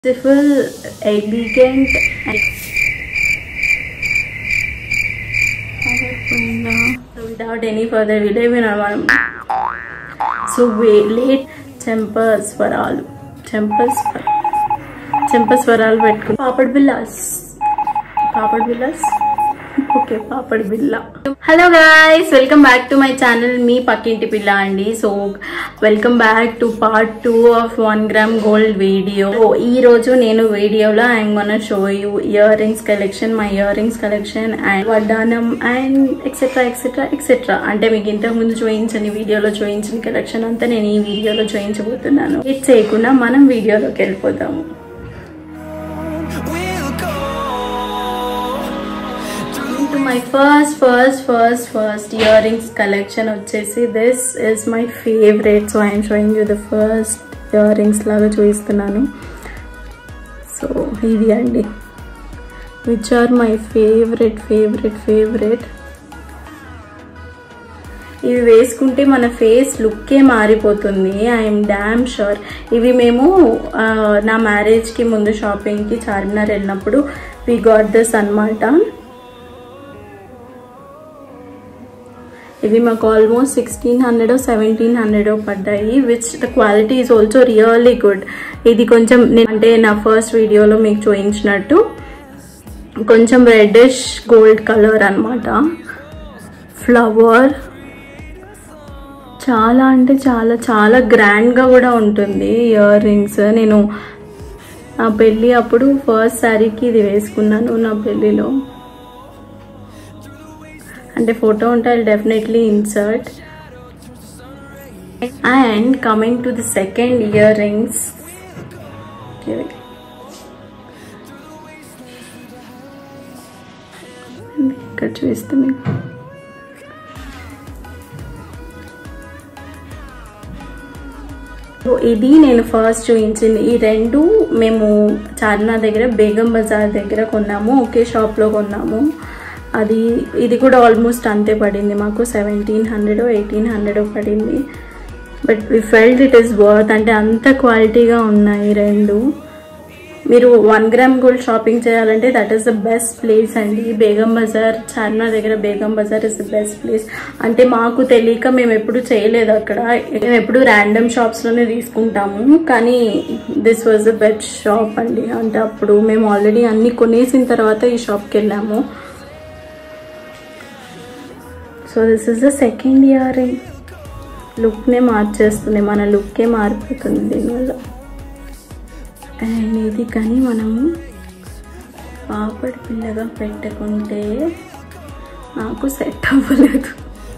beautiful, elegant, and so without any further delay, we are మనం so we late చెంపస్వరాలు చెంపస్వర చెంపస్వరాలు పెట్టుకుని పాపడ్ బిల్లాస్ పాపడ్ బిల్లాస్ ఓకే పాపడ్ బిల్ల hello guys welcome back to my channel మీ పక్కింటి పిల్ల అండి so welcome back to part two of one gram gold video ఈ రోజు నేను వీడియోలో I'm gonna show you earrings collection my earrings collection and వడ్డానం అండ్ ఎక్సెట్రా ఎక్సెట్రా ఎక్సెట్రా అంటే మీకు ఇంతకు ముందు చూపించని వీడియోలో చూపించిన కలెక్షన్ అంతా నేను ఈ వీడియోలో చూపించబోతున్నాను ఇట్ చేయకుండా మనం వీడియోలోకి వెళ్ళిపోతాము We'll go to my first first first first earrings collection వచ్చేసి this is my favourite so I'm showing you the first ear లాగా చూపిస్తున్నాను సో ఇది అండి which are my favourite favourite favourite ఇవి వేసుకుంటే మన ఫేస్ లుక్కే మారిపోతుంది ఐఎమ్ డ్యామ్ షూర్ ఇవి మేము ఆ, నా మ్యారేజ్కి ముందు షాపింగ్కి చార్మినార్ వెళ్ళినప్పుడు వి గాట్ దిస్ అనమాట ఇవి మాకు almost sixteen hundred seventeen hundred పడ్డాయి which the quality is also really good ఇది కొంచెం నేను అంటే నా ఫస్ట్ వీడియోలో మీకు చూపించినట్టు కొంచెం రెడ్డిష్ గోల్డ్ కలర్ అన్నమాట ఫ్లవర్ చాలా అంటే చాలా చాలా గ్రాండ్గా కూడా ఉంటుంది ఇయర్ రింగ్స్ నేను నా పెళ్ళి అప్పుడు ఫస్ట్ శారీకి ఇది వేసుకున్నాను నా పెళ్ళిలో అంటే ఫోటో ఉంటే I definitely insert and coming to the second earrings ఇక్కడ చూస్తే మీకు సో ఇది నేను ఫస్ట్ చూపించింది ఈ రెండు మేము చార్మినార్ దగ్గర బేగం బజార్ దగ్గర కొన్నాము ఒకే షాప్లో కొన్నాము అది ఇది కూడా ఆల్మోస్ట్ అంతే పడింది మాకు సెవెంటీన్ హండ్రెడ్ ఎయిటీన్ హండ్రెడ్ పడింది but we felt it is worth అంటే అంత క్వాలిటీగా ఉన్నాయి రెండు మీరు వన్ గ్రామ్ గోల్డ్ షాపింగ్ చేయాలంటే that is the best place అండి బేగం బజార్ చార్మినార్ దగ్గర Begum Bazaar is the best place అంటే మాకు తెలియక మేము ఎప్పుడు చేయలేదు అక్కడ మేము ఎప్పుడు ర్యాండమ్ షాప్స్లోనే తీసుకుంటాము కానీ this was the best shop అండి అంటే అప్పుడు మేము ఆల్రెడీ అన్ని కొనేసిన తర్వాత ఈ షాప్కి వెళ్ళాము so this is the second ear లుక్నే మార్చేస్తుంది మన లుక్కే మారిపోతుంది దీనివల్ల అండ్ ఇది కానీ మనము పాపడి పిల్లగా పెట్టుకుంటే నాకు సెట్ అవ్వలేదు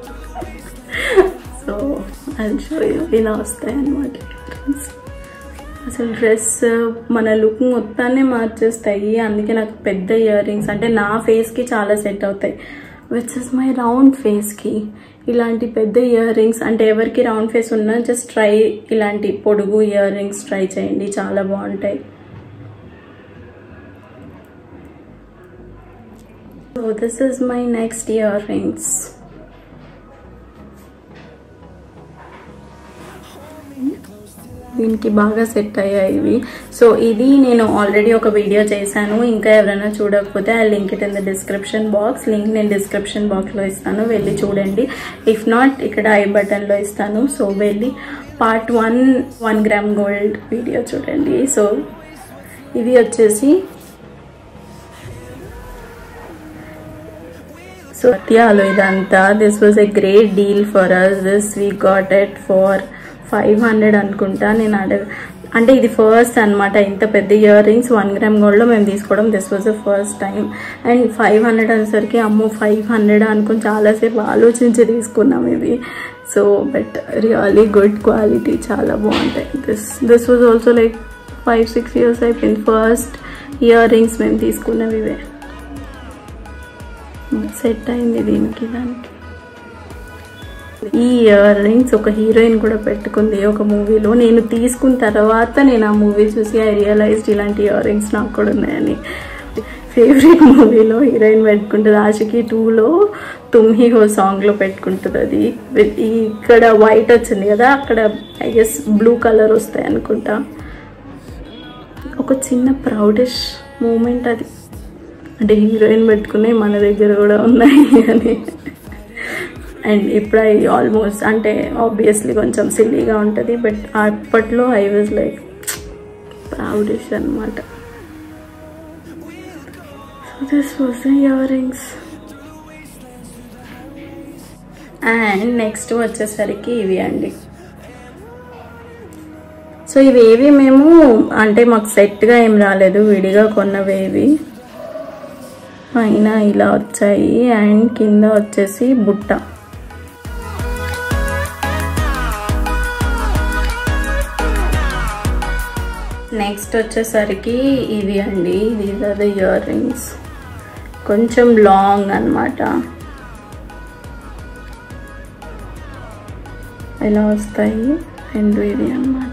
సో అది షో ఇలా వస్తాయి అన్నమాట అసలు డ్రెస్ మన లుక్ మొత్తాన్ని మార్చేస్తాయి అందుకే నాకు పెద్ద ఇయర్ రింగ్స్ అంటే నా ఫేస్కి చాలా సెట్ అవుతాయి విచ్ ఇస్ మై రౌండ్ ఫేస్కి ఇలాంటి పెద్ద ఇయర్ రింగ్స్ అంటే ఎవరికి రౌండ్ ఫేస్ ఉన్నా జస్ట్ ట్రై ఇలాంటి పొడుగు ఇయర్ రింగ్స్ ట్రై చేయండి చాలా బాగుంటాయి so this is my next earrings దీనికి బాగా సెట్ అయ్యాయి ఇవి సో ఇది నేను ఆల్రెడీ ఒక వీడియో చేశాను ఇంకా ఎవరైనా చూడకపోతే ఆ link it in the description box link నేను డిస్క్రిప్షన్ బాక్స్లో ఇస్తాను వెళ్ళి చూడండి ఇఫ్ నాట్ ఇక్కడ ఐ బటన్లో ఇస్తాను సో వెళ్ళి part one one gram gold video చూడండి సో ఇవి వచ్చేసి సో సత్యాలు ఇదంతా this was a great deal for us this we got at for five hundred అనుకుంటా నేను అడగ అంటే ఇది ఫస్ట్ అన్నమాట ఇంత పెద్ద ఇయర్ రింగ్స్ వన్ గ్రామ్ గోల్డ్లో మేము తీసుకోవడం this was the first time and five hundred అనేసరికి అమ్మో ఫైవ్ హండ్రెడ్ అనుకుని చాలాసేపు ఆలోచించి తీసుకున్నాం ఇవి so but really good quality చాలా బాగుంటాయి this this was also like five six years అయిపోయింది ఫస్ట్ ఇయర్ రింగ్స్ మేము తీసుకున్నవి ఇవే సెట్ అయింది దీనికి దానికి ఈ ఇయర్ రింగ్స్ ఒక హీరోయిన్ కూడా పెట్టుకుంది ఒక మూవీలో నేను తీసుకున్న తర్వాత నేను ఆ మూవీ చూసి ఐ రియలైజ్డ్ ఇలాంటి ఇయర్ రింగ్స్ నాకు కూడా ఉన్నాయని ఫేవరెట్ మూవీలో హీరోయిన్ పెట్టుకుంటుంది ఆశకి టూలో తుమ్ హీ హో సాంగ్లో పెట్టుకుంటుంది అది ఇక్కడ వైట్ వచ్చింది కదా అక్కడ ఐ గెస్ బ్లూ కలర్ వస్తాయి అనుకుంటా ఒక చిన్న ప్రౌడిష్ మూమెంట్ అది అంటే హీరోయిన్ పెట్టుకునే మన దగ్గర కూడా ఉన్నాయి అని అండ్ ఇప్పుడు ఐ ఆల్మోస్ట్ అంటే ఆబ్వియస్లీ కొంచెం సిల్లీగా ఉంటుంది బట్ అప్పట్లో ఐ వాజ్ లైక్ ప్రౌడిష్ అనమాట so this was the earrings and next వచ్చేసరికి ఇవి అండి సో ఇవేవి మేము అంటే మాకు సెట్గా ఏం రాలేదు విడిగా కొన్నవేవి పైన ఇలా వచ్చాయి అండ్ కింద వచ్చేసి బుట్ట నెక్స్ట్ వచ్చేసరికి ఇవి అండి these are the earrings కొంచెం లాంగ్ అనమాట ఇలా వస్తాయి రెండు ఇవి అనమాట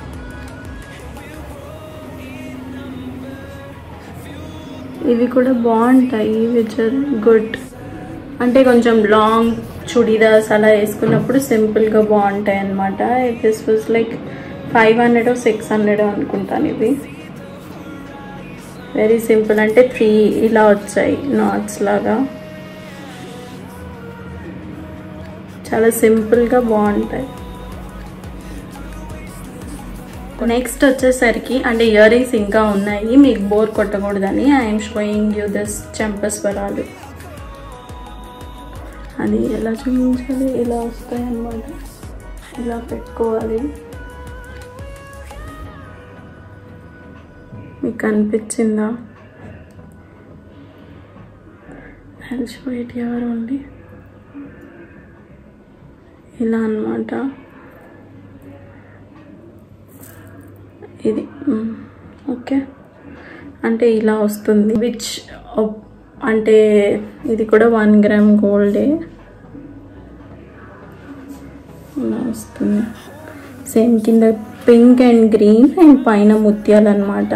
ఇవి కూడా బాగుంటాయి విచ్ ఆర్ గుడ్ అంటే కొంచెం లాంగ్ చుడీదార్స్ అలా వేసుకున్నప్పుడు సింపుల్గా బాగుంటాయి అనమాట this was like five hundred six hundred అనుకుంటాను ఇవి వెరీ సింపుల్ అంటే త్రీ ఇలా వచ్చాయి నాట్స్ లాగా చాలా సింపుల్గా బాగుంటాయి నెక్స్ట్ వచ్చేసరికి అంటే ఇయర్ రింగ్స్ ఇంకా ఉన్నాయి మీకు బోర్ కొట్టకూడదని ఐఎమ్ షోయింగ్ యూ దిస్ చెంపస్వరాలు అది ఎలా చూపించాలి ఇలా వస్తాయి అన్నమాట ఇలా పెట్టుకోవాలి మీకు కనిపించిందా ఐల్ షో ఇట్ ఎవరు ఓన్లీ ఇలా అన్నమాట ఇది ఓకే అంటే ఇలా వస్తుంది విచ్ అంటే ఇది కూడా వన్ గ్రామ్ గోల్డే ఇలా వస్తుంది సేమ్ కింద పింక్ అండ్ గ్రీన్ అండ్ పైన ముత్యాలు అనమాట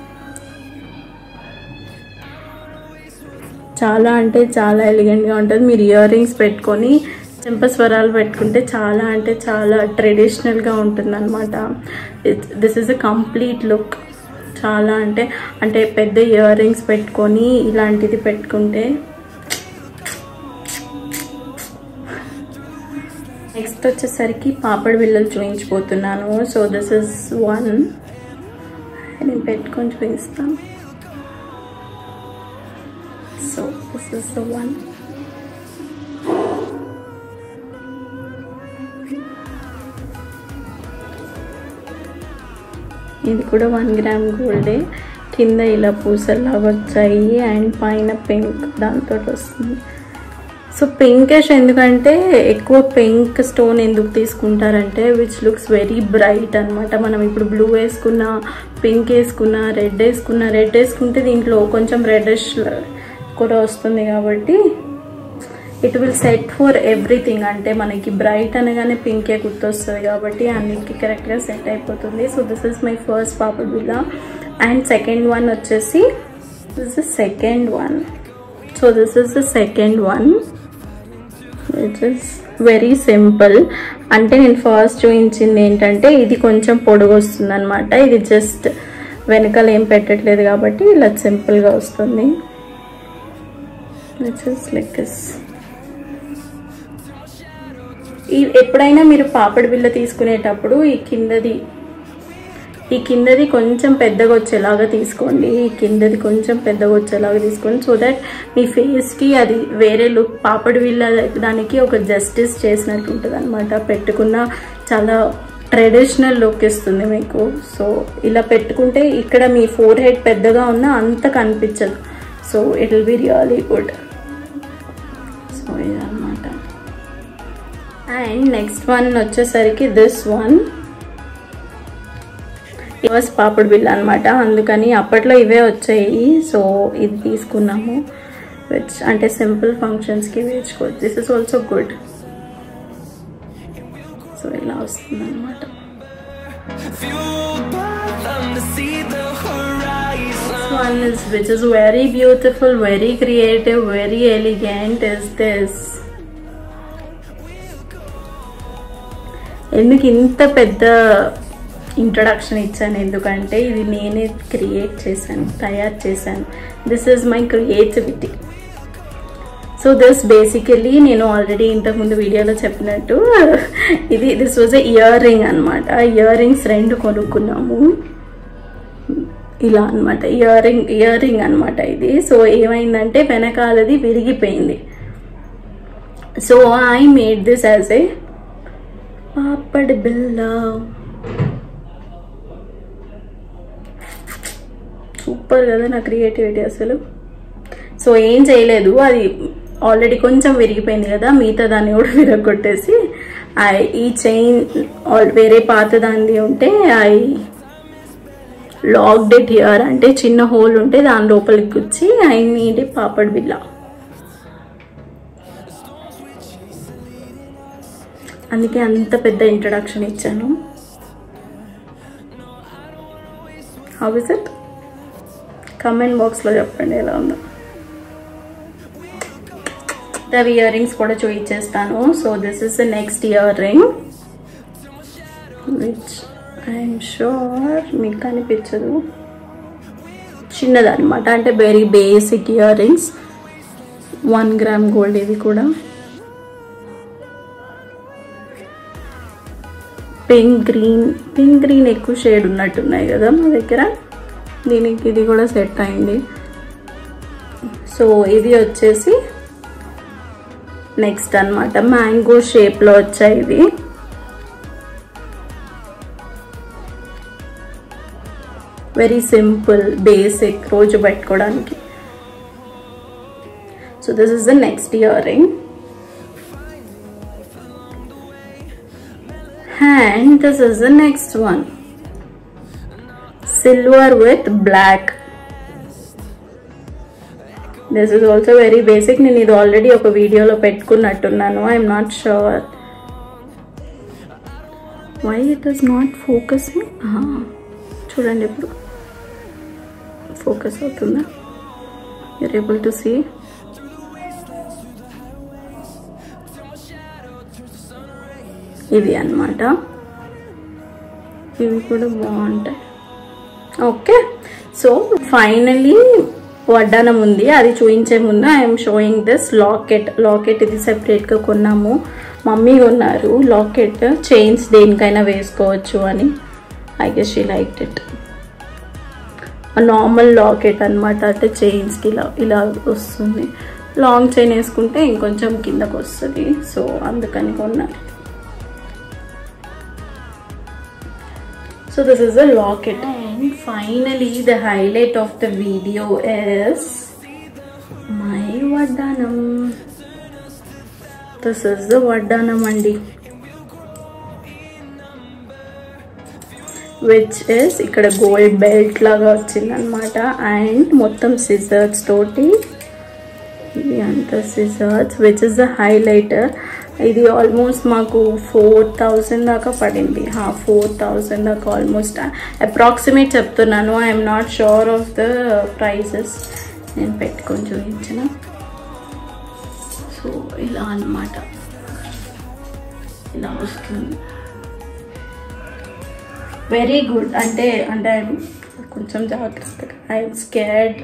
చాలా అంటే చాలా ఎలిగెంట్గా ఉంటుంది మీరు ఇయర్ రింగ్స్ పెట్టుకొని చెంపస్వరాలు పెట్టుకుంటే చాలా అంటే చాలా ట్రెడిషనల్గా ఉంటుంది అనమాట this is a complete look చాలా అంటే అంటే పెద్ద ఇయర్ రింగ్స్ పెట్టుకొని ఇలాంటిది పెట్టుకుంటే నెక్స్ట్ వచ్చేసరికి పాపడి బిళ్ళలు చూపించిపోతున్నాను సో దిస్ ఇస్ వన్ నేను పెట్టుకొని చూపిస్తాను so this is the one ఇది కూడా వన్ గ్రామ్ గోల్డే కింద ఇలా పూసల్లాగా వచ్చాయి అండ్ పైన పింక్ దాంతో వస్తుంది సో పింకిష్ ఎందుకంటే ఎక్కువ పింక్ స్టోన్ ఎందుకు తీసుకుంటారంటే విచ్ లుక్స్ వెరీ బ్రైట్ అనమాట మనం ఇప్పుడు బ్లూ వేసుకున్న పింక్ వేసుకున్న రెడ్ వేసుకున్న రెడ్ వేసుకుంటే దీంట్లో కొంచెం రెడ్డిష్ కూడా వస్తుంది కాబట్టి it will set for everything అంటే మనకి బ్రైట్ అనగానే పింకే గుర్తొస్తుంది కాబట్టి అన్నిటికీ కరెక్ట్గా సెట్ అయిపోతుంది so this is my first papad బిల్లా అండ్ సెకండ్ వన్ వచ్చేసి this is second one so this is the second one it is very simple అంటే నేను ఫస్ట్ చూపించింది ఏంటంటే ఇది కొంచెం పొడుగు వస్తుంది అనమాట ఇది జస్ట్ వెనకాల ఏం పెట్టట్లేదు కాబట్టి ఇలా సింపుల్గా వస్తుంది ఇట్స్ ఇస్ లైక్ దిస్ ఈ ఎప్పుడైనా మీరు పాపడి బిళ్ళ తీసుకునేటప్పుడు ఈ కిందది ఈ కిందది కొంచెం పెద్దగా వచ్చేలాగా తీసుకోండి ఈ కిందది కొంచెం పెద్దగా వచ్చేలాగా తీసుకోండి సో దట్ మీ ఫేస్కి అది వేరే లుక్ పాపడి బిళ్ళ దానికి ఒక జస్టిస్ చేసినట్టు ఉంటుంది అనమాట పెట్టుకున్న చాలా ట్రెడిషనల్ లుక్ ఇస్తుంది మీకు సో ఇలా పెట్టుకుంటే ఇక్కడ మీ ఫోర్ హెడ్ పెద్దగా ఉన్నా అంత కనిపించదు so it will be really good సో ఇదన్నమాట అండ్ నెక్స్ట్ వన్ వచ్చేసరికి దిస్ వన్ ఫస్ట్ పాపడ్ బిల్ అనమాట అందుకని అప్పట్లో ఇవే వచ్చాయి సో ఇది తీసుకున్నాము విచ్ అంటే సింపుల్ ఫంక్షన్స్కి వేసుకోవచ్చు this is also good so ఇలా వస్తుంది అనమాట Fueled by them to see the horizon. one is which is very beautiful very creative very elegant is this ఎందుకు ఇంత పెద్ద ఇంట్రడక్షన్ ఇచ్చాను ఎందుకంటే ఇది నేనే క్రియేట్ చేశాను తయారు చేశాను this is my creativity so this basically నేను ఆల్రెడీ ఇంతకుముందు వీడియోలో చెప్పినట్టు ఇది this was a earring అనమాట ఇయర్ రింగ్స్ రెండు కొనుక్కున్నాము ఇలా అనమాట ఇయర్ రింగ్ ఇయర్ రింగ్ అనమాట ఇది సో ఏమైందంటే వెనకాలది విరిగిపోయింది so I made this as a పాపడి బిల్ల సూపర్ కదా నా క్రియేటివిటీ అసలు సో ఏం చేయలేదు అది ఆల్రెడీ కొంచెం విరిగిపోయింది కదా మిగతా దాన్ని కూడా విరగొట్టేసి ఐ ఈ చైన్ వేరే పాత దాన్ని ఉంటే ఐ లాక్డ్ ఇట్ హియర్ అంటే చిన్న హోల్ ఉంటే దాని లోపలికి గుచ్చి ఐ నీడ్ పాపడ్ బిల్ల అందుకే అంత పెద్ద ఇంట్రడక్షన్ ఇచ్చాను హౌ ఇస్ ఇట్ కమెంట్ బాక్స్లో చెప్పండి ఎలా ఉందో అవి ఇయర్ రింగ్స్ కూడా చూపించేస్తాను so this is the next earring which I'm sure మీకు కనిపించదు చిన్నదన్నమాట అంటే very basic earrings one gram gold ఇది కూడా పింక్ గ్రీన్ పింక్ గ్రీన్ ఎక్కువ షేడ్ ఉన్నట్టున్నాయి కదా మా దగ్గర దీనికి ఇది కూడా సెట్ అయింది సో ఇది వచ్చేసి నెక్స్ట్ అన్నమాట మ్యాంగో షేప్లో వచ్చాయి ఇది వెరీ సింపుల్ బేసిక్ రోజు పెట్టుకోవడానికి so this is the next earring and this is the next one silver with black this is also very basic నేను ఇది ఆల్రెడీ ఒక వీడియోలో పెట్టుకున్నట్టున్నాను I'm not sure why it is not focusing చూడండి ఇప్పుడు ఫోకస్ అవుతుందా యూర్ ఏబుల్ టు సీ ఇది అన్నమాట ఇవి కూడా బాగుంటాయి ఓకే సో ఫైనలీ వడ్డానం ఉంది అది చూపించే ముందు I'm showing this locket locket ఇది సెపరేట్గా కొన్నాము మమ్మీ కొన్నారు లాకెట్ చైన్స్ దేనికైనా వేసుకోవచ్చు అని I guess she like it normal locket అనమాట అంటే చైన్స్కి ఇలా ఇలా వస్తుంది లాంగ్ చైన్ వేసుకుంటే ఇంకొంచెం కిందకు వస్తుంది సో అందుకని కొన్నారు So this is a locket. And finally the highlight of the video is my Vaddanam. This is the Vaddanam andi. Which is ఇక్కడ గోల్డ్ బెల్ట్ లాగా వచ్చిందనమాట అండ్ మొత్తం సిజర్స్ తోటి ఇది అంతా scissors which is the highlighter ఇది almost మాకు four thousand దాకా పడింది ఫోర్ థౌజండ్ దాకా ఆల్మోస్ట్ అప్రాక్సిమేట్ చెప్తున్నాను I'm not sure of the prices నేను పెట్టుకొని చూపించిన సో ఇలా అన్నమాట ఇలా వస్తుంది వెరీ గుడ్ అంటే అంటే కొంచెం జాగ్రత్తగా I'm scared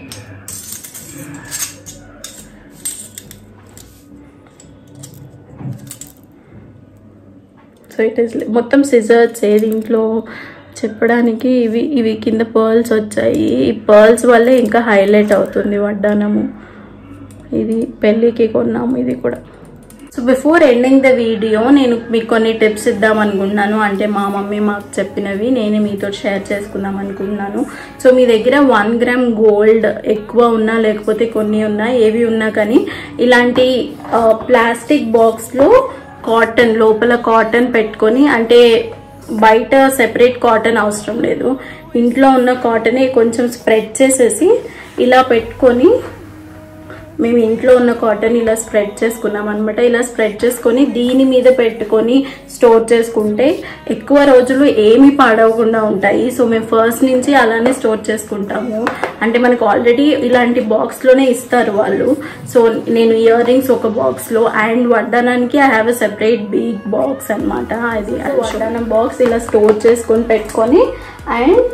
so it is మొత్తం సిజర్స్ ఏ దీంట్లో చెప్పడానికి ఇవి ఇవి కింద పర్ల్స్ వచ్చాయి ఈ పర్ల్స్ వల్లే ఇంకా హైలైట్ అవుతుంది వడ్డానము ఇది పెళ్ళికి కొన్నాము ఇది కూడా so before ending the video నేను మీకు కొన్ని టిప్స్ ఇద్దాం అనుకుంటున్నాను అంటే మా మమ్మీ మాకు చెప్పినవి నేను మీతో షేర్ చేసుకుందాం అనుకుంటున్నాను సో మీ దగ్గర వన్ గ్రామ్ గోల్డ్ ఎక్కువ ఉన్నా లేకపోతే కొన్ని ఉన్నా ఏవి ఉన్నా కానీ ఇలాంటి ప్లాస్టిక్ బాక్స్లో కాటన్ లోపల కాటన్ పెట్టుకొని అంటే బయట సెపరేట్ కాటన్ అవసరం లేదు ఇంట్లో ఉన్న కాటనే కొంచెం స్ప్రెడ్ చేసేసి ఇలా పెట్టుకొని మేము ఇంట్లో ఉన్న కాటన్ ఇలా స్ప్రెడ్ చేసుకున్నాం అనమాట ఇలా స్ప్రెడ్ చేసుకొని దీని మీద పెట్టుకొని స్టోర్ చేసుకుంటే ఎక్కువ రోజులు ఏమి పాడవకుండా ఉంటాయి సో మేము ఫస్ట్ నుంచి అలానే స్టోర్ చేసుకుంటాము అంటే మనకు ఆల్రెడీ ఇలాంటి బాక్స్లోనే ఇస్తారు వాళ్ళు సో నేను ఇయర్ రింగ్స్ ఒక బాక్స్లో అండ్ వడ్డానానికి I have a separate big box అనమాట అది వడ్డానం బాక్స్ ఇలా స్టోర్ చేసుకొని పెట్టుకొని అండ్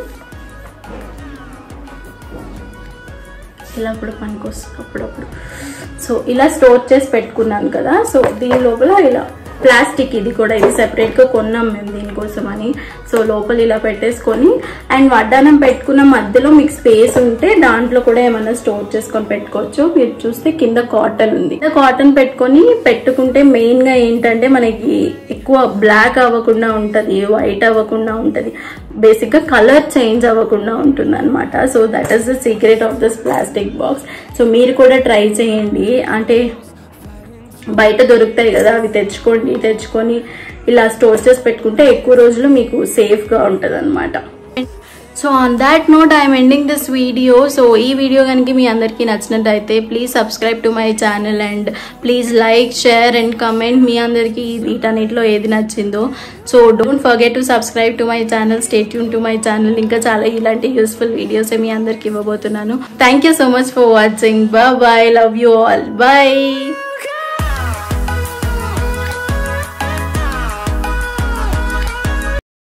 ఇలా కూడా పనికొస్తుంది అప్పుడప్పుడు సో ఇలా స్టోర్ చేసి పెట్టుకున్నాను కదా సో దీని లోపల ఇలా ప్లాస్టిక్ ఇది కూడా ఇది సెపరేట్గా కొన్నాం మేము దీనికోసం అని సో లోపల ఇలా పెట్టేసుకొని అండ్ వడ్డానం పెట్టుకున్న మధ్యలో మీకు స్పేస్ ఉంటే దాంట్లో కూడా ఏమైనా స్టోర్ చేసుకొని పెట్టుకోవచ్చు మీరు చూస్తే కింద కాటన్ ఉంది కింద కాటన్ పెట్టుకొని పెట్టుకుంటే మెయిన్గా ఏంటంటే మనకి ఎక్కువ బ్లాక్ అవ్వకుండా ఉంటుంది వైట్ అవ్వకుండా ఉంటుంది బేసిక్గా కలర్ చేంజ్ అవ్వకుండా ఉంటుంది అనమాట so that is the secret of this plastic box so మీరు కూడా ట్రై చేయండి అంటే బయట దొరుకుతాయి కదా అవి తెచ్చుకోండి తెచ్చుకొని ఇలా స్టోర్ చేసి పెట్టుకుంటే ఎక్కువ రోజులు మీకు సేఫ్గా ఉంటుంది అనమాట so on that note I'm ending this video so ఈ వీడియో కనుక మీ అందరికీ నచ్చినట్టయితే please subscribe to my channel and please like share and comment మీ అందరికీ వీటన్నిటిలో ఏది నచ్చిందో so don't forget to subscribe to my channel stay యూన్ టు మై ఛానల్ ఇంకా చాలా ఇలాంటి యూస్ఫుల్ వీడియోస్ మీ అందరికి ఇవ్వబోతున్నాను thank you so much for watching bye love you all bye